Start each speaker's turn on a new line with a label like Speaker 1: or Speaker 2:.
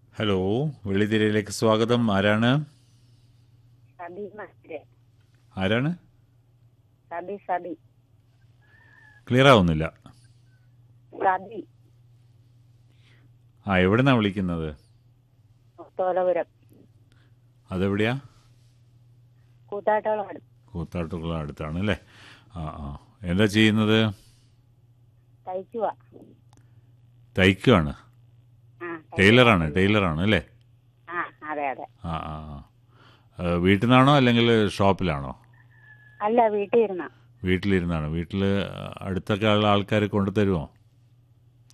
Speaker 1: Hello വെള്ളിത്തിരയിലേക്ക് സ്വാഗതം ആരാണ്
Speaker 2: സബി മസ്രെ
Speaker 1: ആരാണ്
Speaker 2: സബി സബി
Speaker 1: ക്ലിയർ ആവുന്നില്ല
Speaker 2: സബി
Speaker 1: ആ എവിടെന്നാ വിളിക്കുന്നത്
Speaker 2: തോലപുരം
Speaker 1: അതെവിടെയാ
Speaker 2: കൂത്താട്ടോളം അടുത്ത്
Speaker 1: കൂത്താട്ടുകുളം അടുത്താണ് അല്ലേ ആ ആ എന്താ ചെയ്യുന്നത്
Speaker 2: തയ്ക്കുക
Speaker 1: തയ്ക്കുകയാണ്
Speaker 2: ആ
Speaker 1: ടൈലറാണ് ടൈലറാണ് അല്ലേ
Speaker 2: ആ അതെ അതെ
Speaker 1: ആ ആ ആ. ആ, വീട്ടിൽ നിന്നാണോ അല്ലെങ്കിൽ ഷോപ്പിലാണോ
Speaker 2: അല്ല വീട്ടിൽ ഇരുന്ന
Speaker 1: വീട്ടിലിരുന്നാണ് വീട്ടിൽ അടുത്തൊക്കെ ഉള്ള ആൾക്കാർ കൊണ്ടുതരുമോ